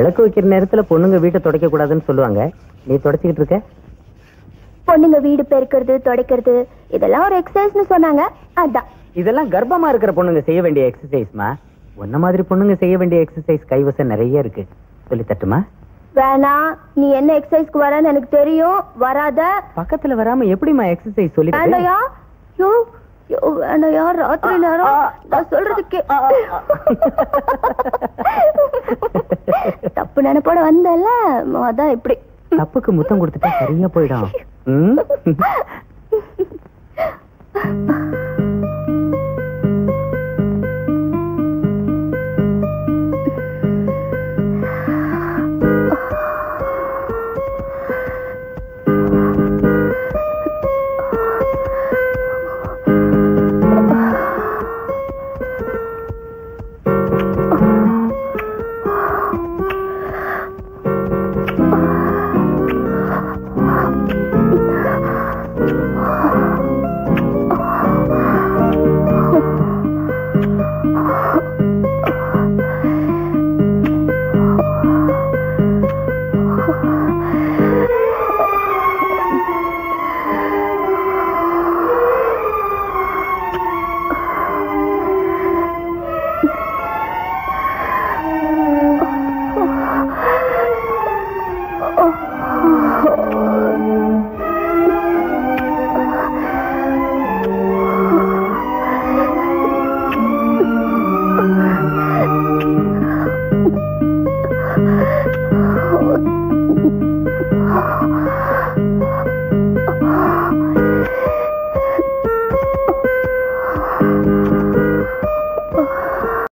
விளக்கு வைக்கிற நேரத்துல பொண்ணுங்க வீட்டை துடைக்க கூடாதுன்னு சொல்லுவாங்க நீ துடைச்சிக்கிட்டு இருக்க பொண்ணுங்க வீடு பெருக்கிறது துடைக்கிறது இதெல்லாம் ஒரு எக்ஸசைஸ்னு சொன்னாங்க அதான் இதெல்லாம் கர்ப்பமா இருக்கிற பொண்ணுங்க செய்ய வேண்டிய எக்ஸசைஸ்மா உன்ன மாதிரி பொண்ணுங்க செய்ய வேண்டிய எக்ஸசைஸ் கைவசம் நிறைய இருக்கு சொல்லி தட்டுமா வேணாம் நீ என்ன எக்ஸசைஸ்க்கு வரேன்னு எனக்கு தெரியும் வராத பக்கத்துல வராம எப்படிமா எக்ஸசைஸ் சொல்லி தரு? வேண்டாயா யோ யோ வேண்டாயா ராத்திரி நேரம் நான் சொல்றதுக்கு தப்பு நினைப்போட வந்தல அதான் இப்படி தப்புக்கு முத்தம் கொடுத்துட்டா சரியா போயிடும் ம்?